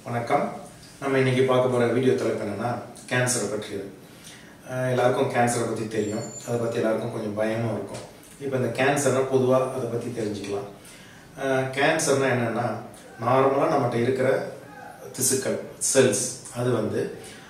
வணக்கம் நம்ம இன்னைக்கு பார்க்க போகிற வீடியோ தலைப்பு என்னன்னா கேன்சரை பற்றியது அஹ் எல்லாருக்கும் கேன்சரை பற்றி தெரியும் அதை பற்றி எல்லாருக்கும் கொஞ்சம் பயமும் இருக்கும் இப்போ இந்த கேன்சர்னா பொதுவாக அதை பற்றி தெரிஞ்சுக்கலாம் கேன்சர்னா என்னன்னா நார்மலாக நம்மகிட்ட இருக்கிற திசுக்கள் செல்ஸ் அது வந்து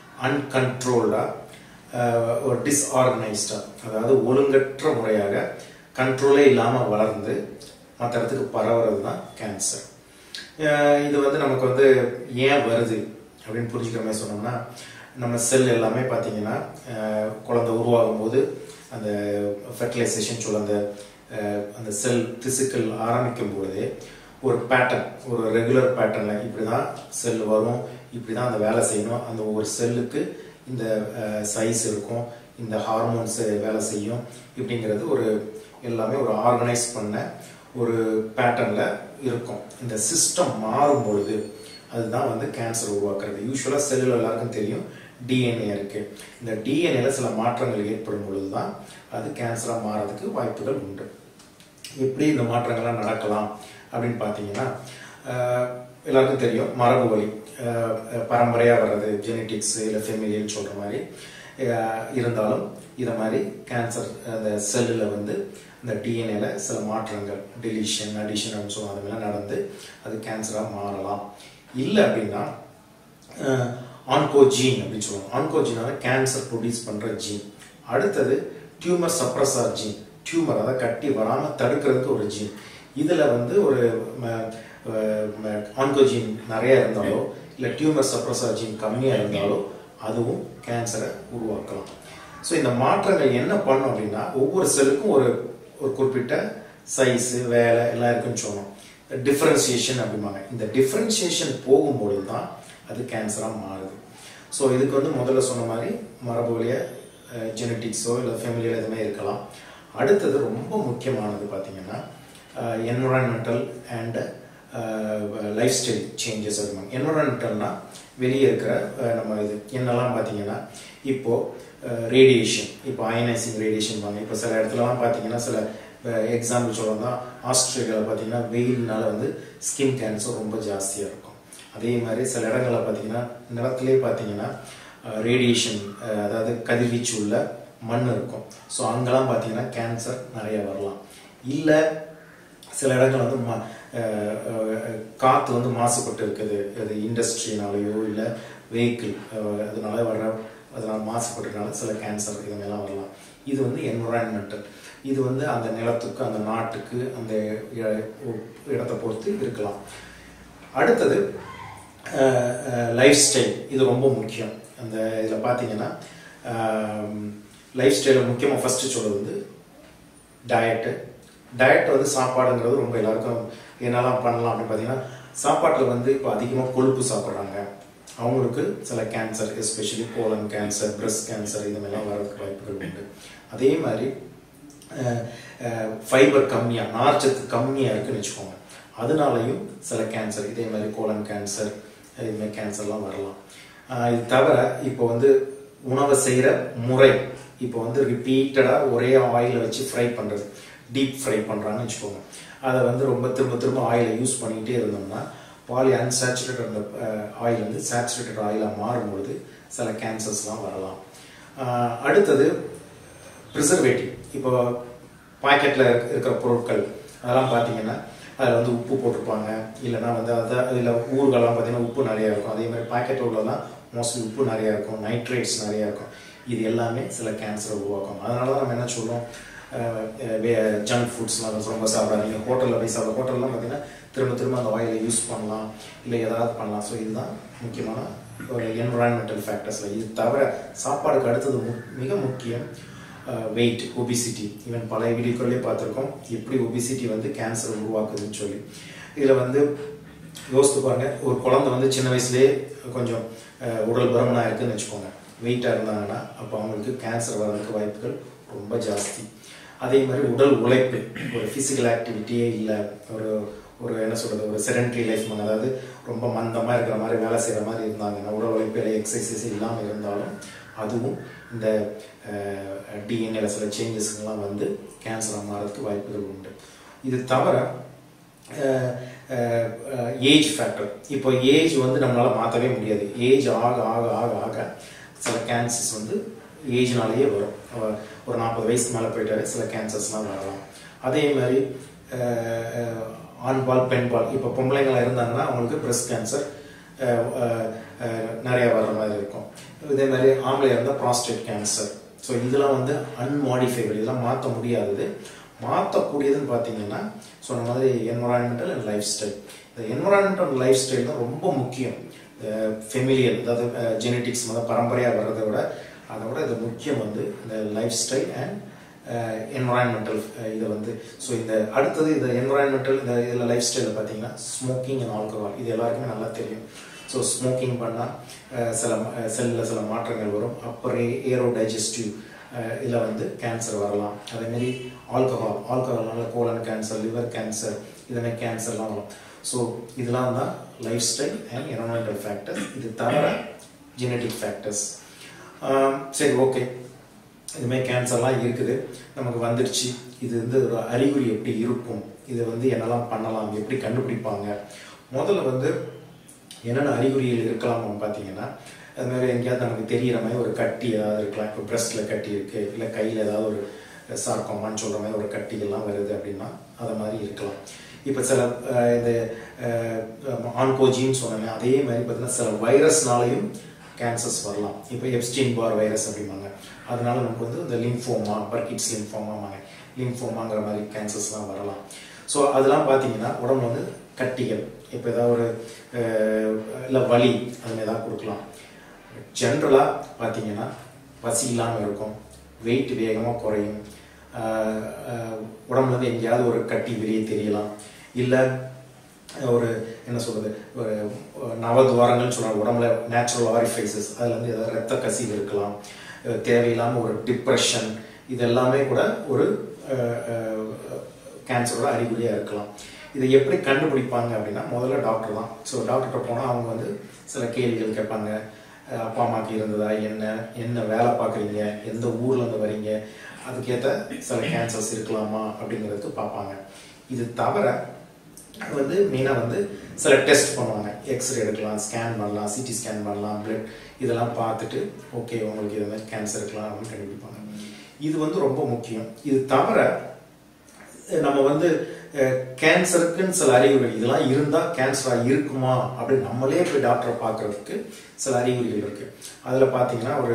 அன்கண்ட்ரோல்டாக ஒரு டிஸ்ஆர்கனைஸ்டாக அதாவது ஒழுங்கற்ற முறையாக கண்ட்ரோலே இல்லாமல் வளர்ந்து மற்ற இடத்துக்கு பரவுறது தான் கேன்சர் அஹ் இது வந்து நமக்கு வந்து ஏன் வருது அப்படின்னு புரிஞ்சுக்கிற மாதிரி சொன்னோம்னா நம்ம செல் எல்லாமே பார்த்தீங்கன்னா அஹ் குழந்தை உருவாகும் போது அந்த ஃபெர்டிலைசேஷன் சொல்ல அந்த அஹ் அந்த செல் திசுக்கள் ஆரம்பிக்கும் பொழுதே ஒரு பேட்டர்ன் ஒரு ரெகுலர் பேட்டர்னில் இப்படி தான் செல் வரும் இப்படி தான் அந்த வேலை செய்யணும் அந்த ஒவ்வொரு செல்லுக்கு இந்த சைஸ் இருக்கும் இந்த ஹார்மோன்ஸ் வேலை செய்யும் இப்படிங்கிறது ஒரு எல்லாமே ஒரு ஆர்கனைஸ் பண்ண ஒரு பேட்டர்னில் இருக்கும் இந்த சிஸ்டம் மாறும் பொழுது அதுதான் வந்து கேன்சர் உருவாக்குறது யூஸ்வலாக செல்லில் எல்லாருக்கும் தெரியும் டிஎன்ஏ இருக்கு இந்த டிஎன்ஏல சில மாற்றங்கள் ஏற்படும் பொழுது தான் அது கேன்சராக மாறதுக்கு வாய்ப்புகள் உண்டு எப்படி இந்த மாற்றங்கள்லாம் நடக்கலாம் அப்படின்னு பார்த்தீங்கன்னா ஆஹ், எல்லாருக்கும் தெரியும் மரபு வழி பரம்பரையாக வர்றது ஜெனட்டிக்ஸ் இல்லை ஃபெமிலியன்னு சொல்கிற மாதிரி ஆஹ், இருந்தாலும் இதை மாதிரி கேன்சர் அந்த செல்லில் வந்து இந்த டிஎன்ஏல சில மாற்றங்கள் டெலிஷன் அடிஷன் அப்படின்னு சொல்லுவோம் அது மாதிரிலாம் நடந்து அது கேன்சராக மாறலாம் இல்லை அப்படின்னா ஆன்கோஜீன் அப்படின்னு சொல்லுவாங்க ஆன்கோஜீனால கேன்சர் ப்ரொடியூஸ் பண்ணுற ஜீன் அடுத்தது டியூமர் சப்ரஸார் ஜீன் டியூமர் அதை கட்டி வராமல் தடுக்கிறதுக்கு ஒரு ஜீன் இதில் வந்து ஒரு ஆன்கோஜீன் நிறைய இருந்தாலோ இல்லை டியூமர் சப்ரஸார் ஜீன் கம்மியாக இருந்தாலோ அதுவும் கேன்சரை உருவாக்கலாம் ஸோ இந்த மாற்றங்கள் என்ன பண்ணும் அப்படின்னா ஒவ்வொரு செல்லுக்கும் ஒரு ஒரு குறிப்பிட்ட சைஸு வேலை எல்லாம் இருக்குன்னு சொன்னோம் டிஃப்ரென்சியேஷன் அப்படிம்பாங்க இந்த டிஃப்ரென்சியேஷன் போகும்பொழுது தான் அது கேன்சராக மாறுது ஸோ இதுக்கு வந்து முதல்ல சொன்ன மாதிரி மரபு வழிய ஜெனட்டிக்ஸோ இல்லை ஃபேமிலியில் எதுவுமே இருக்கலாம் அடுத்தது ரொம்ப முக்கியமானது பார்த்தீங்கன்னா environmental and lifestyle changes அப்படிம்பாங்க என்வரான்மெண்டல்னா வெளியே இருக்கிற அஹ், நம்ம இது என்னெல்லாம் பார்த்தீங்கன்னா இப்போ ரேடியேஷன் இப்போ அயனைசிங் ரேடியேஷன் பாங்க இப்போ சில இடத்துலலாம் பார்த்தீங்கன்னா சில எக்ஸாம்பிள் சொல்லணும்னா ஆஸ்திரேலியாவில் பார்த்தீங்கன்னா வெயில்னால வந்து ஸ்கின் கேன்சர் ரொம்ப ஜாஸ்தியாக இருக்கும் அதே மாதிரி சில இடங்களில் பார்த்தீங்கன்னா நிலத்திலே பார்த்தீங்கன்னா ரேடியேஷன் அதாவது கதிர்வீச்சு உள்ள மண் இருக்கும் ஸோ அங்கெல்லாம் பார்த்தீங்கன்னா கேன்சர் நிறைய வரலாம் இல்லை சில இடங்கள் வந்து மா அஹ் அஹ் காற்று வந்து மாசுபட்டு இருக்குது அது இண்டஸ்ட்ரினாலேயோ இல்லை வெஹிக்கிள் அதனால வர்ற அதனால் மாசுபட்டதுனால சில கேன்சர் இதுங்கெல்லாம் வரலாம் இது வந்து என்வரான்மெண்டல் இது வந்து அந்த நிலத்துக்கு அந்த நாட்டுக்கு அந்த இ- இடத்தை பொறுத்து இருக்கலாம் அடுத்தது லைஃப் ஸ்டைல் இது ரொம்ப முக்கியம் அந்த இதில் பார்த்தீங்கன்னா லைஃப் ஸ்டைலில் முக்கியமாக ஃபஸ்ட்டு சொல்றது வந்து டயட்டு டயட் வந்து சாப்பாடுங்கிறது ரொம்ப எல்லாருக்கும் என்னெல்லாம் பண்ணலாம் அப்படின்னு பார்த்தீங்கன்னா சாப்பாட்டில் வந்து இப்போ அதிகமாக கொழுப்பு சாப்பிட்றாங்க அவங்களுக்கு சில cancer especially colon cancer breast cancer இது மாதிரிலாம் வரதுக்கு வாய்ப்புகள் உண்டு அதே மாதிரி ஃபைபர் கம்மியாக நார்ச்சத்து கம்மியாக இருக்குன்னு வச்சுக்கோங்க அதனாலையும் சில கேன்சர் இதே மாதிரி கோலன் கேன்சர் இது மாதிரி கேன்சர்லாம் வரலாம் ஆஹ் இது தவிர இப்போ வந்து உணவை செய்கிற முறை இப்போ வந்து ரிப்பீட்டடாக ஒரே ஆயிலை வச்சு ஃப்ரை பண்ணுறது டீப் ஃப்ரை பண்ணுறாங்கன்னு வச்சுக்கோங்க அதை வந்து ரொம்ப திரும்ப திரும்ப ஆயிலை யூஸ் பண்ணிக்கிட்டே இருந்தோம்னா பாலி அன்சாச்சுரேட்டட் அந்த ஆயில் வந்து சேச்சுரேட்டட் ஆயிலாக மாறும்பொழுது சில கேன்சர்ஸ்லாம் வரலாம் ஆஹ் அடுத்தது ப்ரிசர்வேட்டிவ் இப்போ பாக்கெட்டில் இருக்கிற பொருட்கள் அதெல்லாம் பார்த்தீங்கன்னா அதில் வந்து உப்பு போட்டிருப்பாங்க இல்லைன்னா வந்து அதை அதில் ஊறுகாலாம் பார்த்தீங்கன்னா உப்பு நிறையா இருக்கும் அதே மாதிரி பாக்கெட் உள்ளலாம் மோஸ்ட்லி உப்பு நிறையா இருக்கும் நைட்ரேட்ஸ் நிறையா இருக்கும் இது எல்லாமே சில கேன்சரை உருவாக்கும் அதனால தான் நம்ம என்ன சொல்லுவோம் ஜங்க் ஃபுட்ஸ்லாம் ரொம்ப சாப்பிடாதீங்க ஹோட்டலில் போய் சாப்பிட ஹோட்டல்லாம் பார்த்தீங்கன்னா திரும்ப திரும்ப அந்த ஆயிலை யூஸ் பண்ணலாம் இல்லை ஏதாவது பண்ணலாம் ஸோ இதுதான் முக்கியமான ஒரு என்வரான்மெண்டல் ஃபேக்டர்ஸில் இது தவிர சாப்பாடுக்கு அடுத்தது மு- மிக முக்கியம் வெயிட் ஒபிசிட்டி ஈவன் பல வீடியோக்களே பார்த்துருக்கோம் எப்படி ஒபிசிட்டி வந்து கேன்சர் உருவாக்குதுன்னு சொல்லி இதில் வந்து யோசித்து பாருங்க ஒரு குழந்தை வந்து சின்ன வயசுலேயே கொஞ்சம் அஹ், உடல் பருமனாக இருக்குன்னு வச்சுக்கோங்க வெயிட்டாக இருந்தாங்கன்னா அப்போ அவங்களுக்கு கேன்சர் வர்றதுக்கு வாய்ப்புகள் ரொம்ப ஜாஸ்தி அதே மாதிரி உடல் உழைப்பு ஒரு ஃபிசிக்கல் ஆக்டிவிட்டியே இல்லை ஒரு ஒரு என்ன சொல்றது ஒரு செடன்ட்ரி லைஃப் அதாவது ரொம்ப மந்தமாக இருக்கிற மாதிரி வேலை செய்கிற மாதிரி இருந்தாங்கன்னா உடல் உழைப்பு இல்லை எக்ஸசைஸ் இல்லாமல் இருந்தாலும் அதுவும் இந்த டிஎன்ஏல சில சேஞ்சஸ்லாம் வந்து கேன்சராக மாறதுக்கு வாய்ப்புகள் உண்டு இது தவிர ஏஜ் ஃபேக்டர் இப்போ ஏஜ் வந்து நம்மளால மாற்றவே முடியாது ஏஜ் ஆக ஆக ஆக ஆக சில கேன்சர்ஸ் வந்து ஏஜ்னாலேயே வரும் அஹ் ஒரு நாற்பது வயசுக்கு மேலே போயிட்டாலே சில கேன்சர்ஸ்லாம் வரலாம் அதே மாதிரி அஹ், அஹ், ஆண்பால் பெண்பால் இப்போ பொம்பளைங்களா இருந்தாங்கன்னா அவங்களுக்கு பிரஸ்ட் கேன்சர் நிறைய வர்ற மாதிரி இருக்கும் இதே மாதிரி ஆம்பளை இருந்தால் ப்ராஸ்டேட் கேன்சர் ஸோ இதெல்லாம் வந்து அன்மாடிஃபைபிள் இதெல்லாம் மாற்ற முடியாதது மாற்றக்கூடியதுன்னு பார்த்தீங்கன்னா சொன்ன மாதிரி என்வரான்மெண்டல் அண்ட் லைஃப் ஸ்டைல் இந்த என்வரான்மெண்டல் அண்ட் லைஃப் ஸ்டைல் தான் ரொம்ப முக்கியம் ஃபெமிலியல் அதாவது ஜெனட்டிக்ஸ் வந்து பரம்பரையாக வர்றதை விட அதை விட இது முக்கியம் வந்து இந்த லைஃப் ஸ்டைல் அண்ட் என்வரான்மெண்டல் இதை வந்து ஸோ இந்த அடுத்தது இந்த என்வரான்மெண்டல் இந்த இதில் லைஃப் ஸ்டைலில் பார்த்தீங்கன்னா ஸ்மோக்கிங் அண்ட் ஆல்கஹால் இது எல்லாருக்குமே நல்லா தெரியும் ஸோ ஸ்மோக்கிங் பண்ணால் சில செல்லில் சில மாற்றங்கள் வரும் அப்புறம் ஏரோ டைஜஸ்டிவ் இதில் வந்து கேன்சர் வரலாம் அதேமாரி ஆல்கஹால் ஆல்கஹால்னால கோலன் கேன்சர் லிவர் கேன்சர் இதுமாதிரி கேன்சர்லாம் வரும் ஸோ இதெல்லாம் தான் lifestyle and environmental factors இது தவிர ஜெனட்டிக் ஃபேக்டர்ஸ் சரி ஓகே இதுமாதிரி கேன்சர்லாம் இருக்குது நமக்கு வந்துடுச்சு இது வந்து ஒரு அறிகுறி எப்படி இருக்கும் இதை வந்து என்னெல்லாம் பண்ணலாம் எப்படி கண்டுபிடிப்பாங்க முதல்ல வந்து என்னென்ன அறிகுறிகள் இருக்கலாம் பார்த்தீங்கன்னா அது மாதிரி எங்கேயாவது நமக்கு தெரிகிற மாதிரி ஒரு கட்டி ஏதாவது இருக்கலாம் இப்போ பிரஸ்ட்டில் கட்டி இருக்கு இல்லை கையில் ஏதாவது ஒரு சார்க்கோமான்னு சொல்கிற மாதிரி ஒரு கட்டிகள்லாம் வருது அப்படின்னா அதை மாதிரி இருக்கலாம் இப்போ சில அஹ், இது ஆன்கோஜின்னு சொன்னேன் அதே மாதிரி பார்த்தீங்கன்னா சில வைரஸ்னாலையும் கேன்சர்ஸ் வரலாம் இப்போ எப்ஸ்டீன் பார் வைரஸ் அப்படிம்பாங்க அதனால நமக்கு வந்து இந்த லிம்ஃபோமா பர்கிட்ஸ் லிம்ஃபோமாங்க லிம்ஃபோமாங்கிற மாதிரி கேன்சர்ஸ்லாம் வரலாம் ஸோ அதெல்லாம் பார்த்தீங்கன்னா உடம்புல வந்து கட்டிகள் இப்போ ஏதாவது ஒரு இல்லை வலி அது ஏதாவது கொடுக்கலாம் ஜென்ரலாக பார்த்தீங்கன்னா பசி இல்லாமல் இருக்கும் வெயிட் வேகமாக குறையும் ஆஹ் ஆஹ் உடம்புல இருந்து எங்கேயாவது ஒரு கட்டி வெளியே தெரியலாம் இல்லை ஒரு என்ன சொல்றது ஒரு நவதுவாரங்கள்னு சொல்றாங்க உடம்புல நேச்சுரல் ஆரிஃபைசஸ் அதுல இருந்து ஏதாவது ரத்த கசிவு இருக்கலாம் அஹ் தேவையில்லாம ஒரு டிப்ரெஷன் இது எல்லாமே கூட ஒரு கேன்சரோட அறிகுறியா இருக்கலாம் இதை எப்படி கண்டுபிடிப்பாங்க அப்படின்னா முதல்ல டாக்டர் தான் ஸோ டாக்டர்கிட்ட போனால் அவங்க வந்து சில கேள்விகள் கேட்பாங்க அஹ் அப்பா அம்மாக்கு இருந்ததா என்ன என்ன வேலை பார்க்குறீங்க எந்த ஊர்ல இருந்து வரீங்க அதுக்கேற்ற சில கேன்சர்ஸ் இருக்கலாமா அப்படிங்கிறதுக்கு பார்ப்பாங்க இது தவிர வந்து மெயினாக வந்து சில டெஸ்ட் பண்ணுவாங்க எக்ஸ்ரே எடுக்கலாம் ஸ்கேன் பண்ணலாம் சிடி ஸ்கேன் பண்ணலாம் பிளட் இதெல்லாம் பார்த்துட்டு ஓகே உங்களுக்கு இது மாதிரி கேன்சர் இருக்கலாம் அப்படின்னு கண்டுபிடிப்பாங்க இது வந்து ரொம்ப முக்கியம் இது தவிர நம்ம வந்து கேன்சருக்குன்னு சில அறிகுறிகள் இதெல்லாம் இருந்தால் கேன்சராக இருக்குமா அப்படின்னு நம்மளே போய் டாக்டரை பார்க்கறதுக்கு சில அறிகுறிகள் இருக்கு அதில் பார்த்தீங்கன்னா ஒரு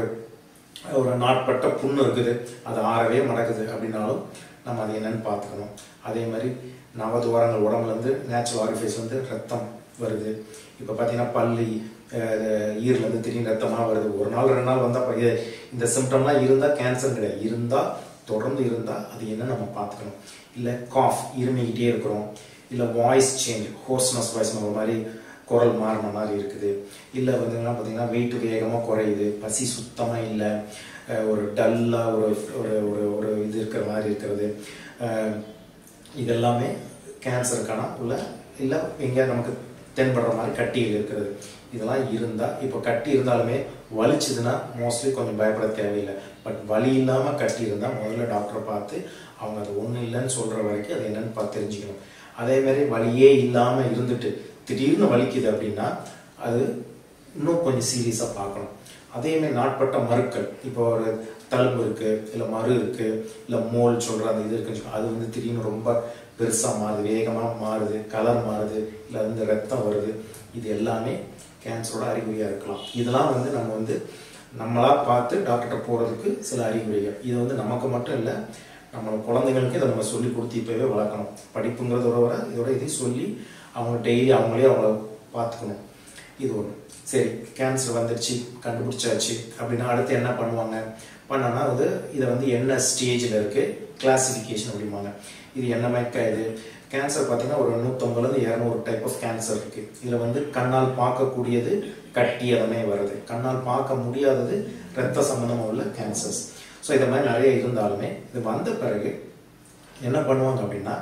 ஒரு நாட்பட்ட புண்ணு இருக்குது அது ஆறவே மடக்குது அப்படின்னாலும் நம்ம அது என்னன்னு பார்த்துக்கணும் அதே மாதிரி நவதுவாரங்கள் உடம்புல இருந்து நேச்சுரல் ஆரிஃபைஸ் வந்து ரத்தம் வருது இப்போ பார்த்தீங்கன்னா பல்லு அஹ், ஈரல இருந்து திடீர்னு ரத்தமாக வருது ஒரு நாள் ரெண்டு நாள் வந்தால் இந்த சிம்டம்லாம் இருந்தால் கேன்சர் கிடையாது இருந்தால் தொடர்ந்து இருந்தால் அது என்ன நம்ம பார்த்துக்கணும் இல்லை காஃப் இருமிக்கிட்டே இருக்கிறோம் இல்லை வாய்ஸ் சேஞ்ச் ஹோர்ஸ்னஸ் வாய்ஸ் நம்ம மாதிரி குரல் மாறின மாதிரி இருக்குது இல்லை வந்து என்ன பார்த்தீங்கன்னா வெயிட் வேகமாக குறையுது பசி சுத்தமாக இல்லை அஹ் ஒரு டல்லாக ஒரு ஒரு ஒரு ஒரு இது இருக்கிற மாதிரி இருக்கிறது அஹ் இதெல்லாமே கேன்சருக்கான உள்ள இல்லை எங்கேயா நமக்கு தென்படுற மாதிரி கட்டிகள் இருக்கிறது இதெல்லாம் இருந்தால் இப்போ கட்டி இருந்தாலுமே வலிச்சுதுன்னா மோஸ்ட்லி கொஞ்சம் பயப்பட தேவையில்லை பட் வலி இல்லாமல் கட்டி இருந்தால் முதல்ல டாக்டரை பார்த்து அவங்க அது ஒன்றும் இல்லைன்னு சொல்கிற வரைக்கும் அது என்னன்னு பார்த்து தெரிஞ்சுக்கணும் அதே மாதிரி வலியே இல்லாமல் இருந்துட்டு திடீர்னு வலிக்குது அப்படின்னா அது இன்னும் கொஞ்சம் சீரியஸாக பார்க்கணும் அதே மாதிரி நாட்பட்ட மருக்கள் இப்போ ஒரு தழும்பு இருக்கு இல்லை மறு இருக்கு இல்லை மோல் சொல்ற அந்த இது இருக்குன்னு வச்சுக்கோங்க. அது வந்து திடீர்னு ரொம்ப பெருசாக மாறுது வேகமாக மாறுது கலர் மாறுது இல்லை வந்து ரத்தம் வருது இது எல்லாமே கேன்சரோட அறிகுறியாக இருக்கலாம் இதெல்லாம் வந்து நம்ம வந்து நம்மளா பார்த்து டாக்டர்கிட்ட போகிறதுக்கு சில அறிகுறிகள் இது வந்து நமக்கு மட்டும் இல்லை நம்ம குழந்தைங்களுக்கு இதை நம்ம சொல்லி கொடுத்து இப்போவே வளர்க்கணும் படிப்புங்கிறதோட வர இதோட இதையும் சொல்லி அவங்க டெய்லி அவங்களே அவங்கள பார்த்துக்கணும் இது ஒன்று சரி கேன்சர் வந்துடுச்சு கண்டுபிடிச்சாச்சு அப்படின்னா அடுத்து என்ன பண்ணுவாங்க பண்ணனா வந்து இதை வந்து என்ன ஸ்டேஜில் இருக்கு கிளாசிஃபிகேஷன் அப்படிம்பாங்க இது என்ன மாதிரி இது கேன்சர் பார்த்தீங்கன்னா ஒரு நூற்றம்பதுலேருந்து இரநூறு டைப் ஆஃப் கேன்சர் இருக்கு இதில் வந்து கண்ணால் பார்க்கக்கூடியது கட்டி அதமே வருது கண்ணால் பார்க்க முடியாதது ரத்த சம்பந்தமாக உள்ள கேன்சர்ஸ் ஸோ இதை மாதிரி நிறைய இருந்தாலுமே இது வந்த பிறகு என்ன பண்ணுவாங்க அப்படின்னா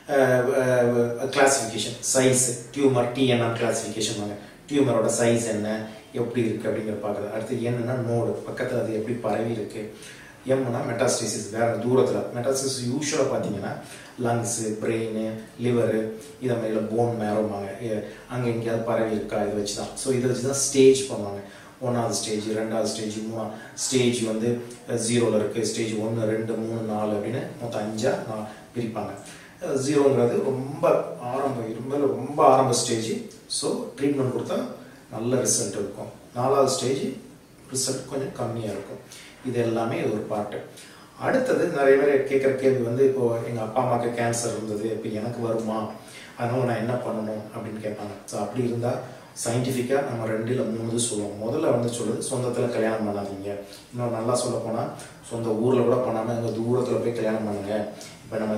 classification size tumour TNR classification வாங்க டியூமரோட சைஸ் என்ன எப்படி இருக்கு அப்படிங்கிற பார்க்குறது அடுத்து என்னன்னா நோடு பக்கத்தில் அது எப்படி பரவி இருக்கு எம்னா மெட்டாஸ்டேசிஸ் வேற தூரத்தில் மெட்டாஸ்டேசிஸ் யூஸ்வலாக பார்த்தீங்கன்னா லங்ஸு பிரெயின் லிவரு இதை மாதிரி போன் மேரோமாங்க அங்கே எங்கேயாவது பரவி இருக்கா இதை வச்சு தான் ஸோ இதை வச்சு தான் ஸ்டேஜ் பண்ணுவாங்க ஒன்றாவது ஸ்டேஜ் ரெண்டாவது ஸ்டேஜ் மூணா ஸ்டேஜ் வந்து ஜீரோவில் இருக்குது ஸ்டேஜ் ஒன்று ரெண்டு மூணு நாலு அப்படின்னு மொத்தம் அஞ்சா நான் பிரிப்பாங்க ஜீரோங்கிறது ரொம்ப ஆரம்ப ரொம்ப ரொம்ப ஆரம்ப ஸ்டேஜ் ஸோ ட்ரீட்மெண்ட் கொடுத்தா நல்ல ரிசல்ட் இருக்கும் நாலாவது ஸ்டேஜ் ரிசல்ட் கொஞ்சம் கம்மியாக இருக்கும் இது எல்லாமே ஒரு பாட்டு அடுத்தது நிறைய பேர் கேட்குற கேள்வி வந்து இப்போ எங்கள் அப்பா அம்மாவுக்கு கேன்சர் இருந்தது இப்போ எனக்கு வருமா அதனால நான் என்ன பண்ணணும் அப்படின்னு கேட்பாங்க ஸோ அப்படி இருந்தால் சயின்டிஃபிக்காக நம்ம ரெண்டு இல்லை மூணு இது சொல்லுவோம் முதல்ல வந்து சொல்லுது சொந்தத்தில் கல்யாணம் பண்ணாதீங்க இன்னும் நல்லா சொல்ல போனால் சொந்த ஊரில் கூட பண்ணாமல் எங்கள் தூரத்தில் போய் கல்யாணம் பண்ணுங்க இப்போ நம்ம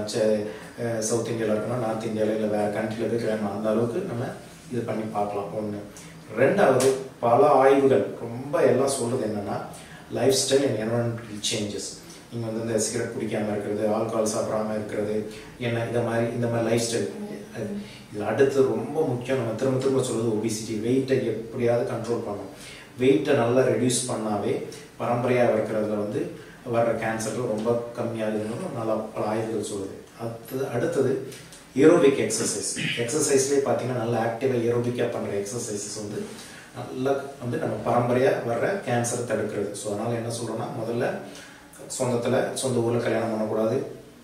சவுத் இந்தியாவில் இருக்கணும் நார்த் இந்தியாவில் இல்லை வேறு கண்ட்ரியில் போய் கல்யாணம் பண்ண- அந்த அளவுக்கு நம்ம இது பண்ணி பார்க்கலாம் ஒன்று ரெண்டாவது பல ஆய்வுகள் ரொம்ப எல்லாம் சொல்கிறது என்னென்னா lifestyle and environmental changes நீங்கள் வந்து இந்த சிகரெட் குடிக்காமல் இருக்கிறது ஆல்கஹால் சாப்பிடாம இருக்கிறது என்ன இந்த மாதிரி இந்த மாதிரி லைஃப் ஸ்டைல் இது அடுத்து ரொம்ப முக்கியம் நம்ம திரும்ப திரும்ப சொல்றது ஒபிசிட்டி வெயிட்டை எப்படியாவது கண்ட்ரோல் பண்ணணும் வெயிட்டை நல்லா ரெடியூஸ் பண்ணாவே பரம்பரையாக இருக்கிறதுல வந்து வர்ற கேன்சர்கள் ரொம்ப கம்மியாகுதுன்னு நல்லா பல ஆய்வுகள் சொல்லுது அடுத்தது அடுத்தது ஏரோபிக் எக்ஸசைஸ் எக்ஸசைஸ்லேயே பார்த்தீங்கன்னா நல்லா ஆக்டிவாக ஏரோபிக்காக பண்ணுற எக்ஸசைசஸ் வந்து நல்லா வந்து நம்ம பரம்பரையாக வர்ற கேன்சரை தடுக்கிறது ஸோ அதனால் என்ன சொல்கிறோன்னா முதல்ல சொந்தத்தில் சொந்த ஊரில் கல்யாணம் பண்ணக்கூடாது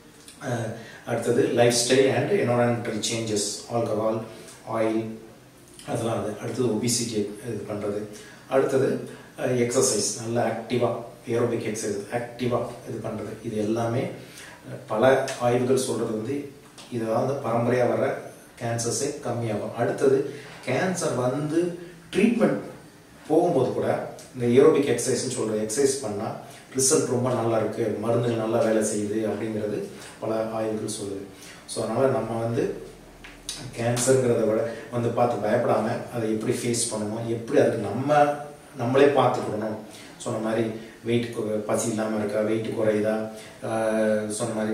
அஹ் அடுத்தது lifestyle and environmental changes alcohol oil அதெல்லாம் அது அடுத்தது ஒபிசிட்டி இது பண்ணுறது அடுத்தது எக்ஸசைஸ் நல்லா ஆக்டிவாக ஏரோபிக் எக்ஸசைஸ் ஆக்டிவாக இது பண்ணுறது இது எல்லாமே அஹ், பல ஆய்வுகள் சொல்கிறது வந்து இதெல்லாம் வந்து பரம்பரையாக வர கேன்சர்ஸே கம்மியாகும் அடுத்தது கேன்சர் வந்து ட்ரீட்மெண்ட் போகும்போது கூட இந்த ஏரோபிக் எக்ஸசைஸ்னு சொல்கிற எக்ஸசைஸ் பண்ணால் ரிசல்ட் ரொம்ப நல்லா இருக்கு மருந்துகள் நல்லா வேலை செய்யுது அப்படிங்கிறது பல ஆய்வுகள் சொல்லுது ஸோ அதனால் நம்ம வந்து கேன்சருங்கிறத விட வந்து பார்த்து பயப்படாம அதை எப்படி ஃபேஸ் பண்ணணும் எப்படி அதுக்கு நம்ம நம்மளே பார்த்துக்கிடணும் சொன்ன மாதிரி வெயிட் பசி இல்லாமல் இருக்கா வெயிட் குறையுதா ஆஹ் சொன்ன மாதிரி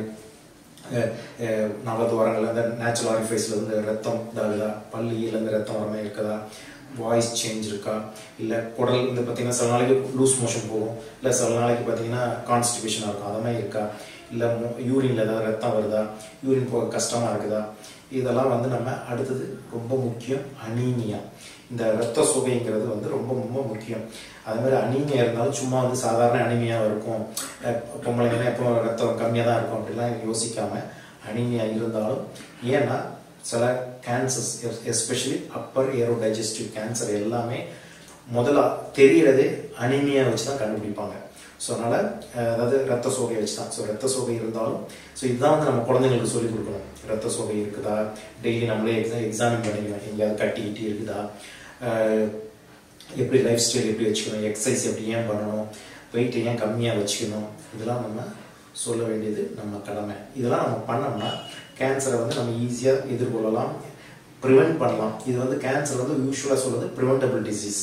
நவதுவாரங்கள் அந்த நேச்சுரல் ஆரிஃபைஸில் இருந்து ரத்தம் இதாகுதா பல்லியிலேருந்து ரத்தம் வரமே இருக்குதா வாய்ஸ் சேஞ்ச் இருக்கா இல்லை குடல் வந்து பார்த்தீங்கன்னா சில நாளைக்கு லூஸ் மோஷன் போகும் இல்லை சில நாளைக்கு பார்த்தீங்கன்னா கான்ஸ்டிபேஷனாக இருக்கும் அது மாதிரி இருக்கா இல்லை யூரின்ல ஏதாவது ரத்தம் வருதா யூரின் போக கஷ்டமாக இருக்குதா இதெல்லாம் வந்து நம்ம அடுத்தது ரொம்ப முக்கியம் அனீமியா இந்த ரத்த சோகைங்கிறது வந்து ரொம்ப ரொம்ப முக்கியம் அது மாதிரி அனீமியா இருந்தாலும் சும்மா வந்து சாதாரண அனீமியாவாக இருக்கும் அஹ் பொம்பளைங்கன்னா எப்போ ரத்தம் கம்மியாக தான் இருக்கும் அப்படிலாம் யோசிக்காம அனீமியா இருந்தாலும் ஏன்னா சில cancers especially upper aerodigestive cancer எல்லாமே முதல்ல தெரியறதே அனிமியா வச்சு தான் கண்டுபிடிப்பாங்க ஸோ அதனால அஹ், அதாவது ரத்த சோகை வச்சு தான் ஸோ ரத்த சோகை இருந்தாலும் ஸோ இதுதான் வந்து நம்ம குழந்தைங்களுக்கு சொல்லிக் கொடுக்கணும் ரத்த சோகை இருக்குதா டெய்லி நம்மளே எக்ஸா எக்ஸாமின் பண்ணிக்கணும் எங்கேயாவது கட்டிக்கிட்டு இருக்குதா அஹ், எப்படி லைஃப் ஸ்டைல் எப்படி வச்சுக்கணும் எக்ஸசைஸ் எப்படி ஏன் பண்ணணும் வெயிட் ஏன் கம்மியாக வச்சுக்கணும் இதெல்லாம் நம்ம சொல்ல வேண்டியது நம்ம கடமை இதெல்லாம் நம்ம பண்ணோம்னா கேன்சரை வந்து நம்ம ஈஸியாக எதிர்கொள்ளலாம் ப்ரிவென்ட் பண்ணலாம் இது வந்து கேன்சர் வந்து யூஸ்வலாக சொல்றது ப்ரிவென்டபிள் டிசீஸ்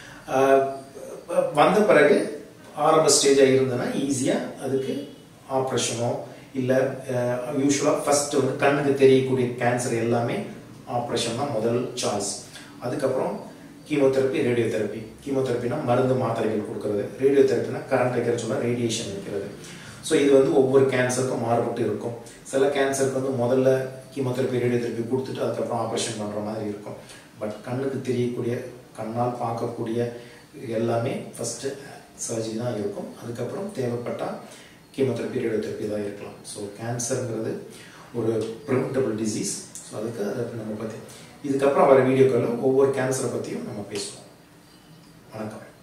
வந்த பிறகு ஆரம்ப ஸ்டேஜாக இருந்ததுன்னா ஈஸியாக அதுக்கு ஆப்ரேஷனோ இல்லை யூஸ்வலாக ஃபர்ஸ்ட் வந்து கண்ணுக்கு தெரியக்கூடிய கேன்சர் எல்லாமே ஆப்ரேஷன் தான் முதல் சாய்ஸ் அதுக்கப்புறம் கீமோதெரப்பி ரேடியோதெரப்பி கீமோதெரப்பினா மருந்து மாத்திரைகள் கொடுக்கறது ரேடியோதெரப்பினா கரண்ட் வைக்கிற சொல்ல ரேடியேஷன் வைக்கிறது ஸோ இது வந்து ஒவ்வொரு கேன்சருக்கும் மாறுபட்டு இருக்கும் சில கேன்சருக்கு வந்து முதல்ல கீமோதெரப்பி ரேடியோதெரப்பி கொடுத்துட்டு அதுக்கப்புறம் ஆப்ரேஷன் பண்ணுற மாதிரி இருக்கும் பட் கண்ணுக்கு தெரியக்கூடிய கண்ணால் பார்க்கக்கூடிய எல்லாமே ஃபஸ்ட்டு சர்ஜரி தான் இருக்கும் அதுக்கப்புறம் தேவைப்பட்டால் கீமோதெரப்பி ரேடியோதெரப்பி தான் இருக்கலாம் ஸோ கேன்சருங்கிறது ஒரு ப்ரிவென்டபிள் டிசீஸ் ஸோ அதுக்கு அதை நம்ம பற்றி இதுக்கப்புறம் வர வீடியோக்களில் ஒவ்வொரு கேன்சரை பற்றியும் நம்ம பேசுவோம் வணக்கம்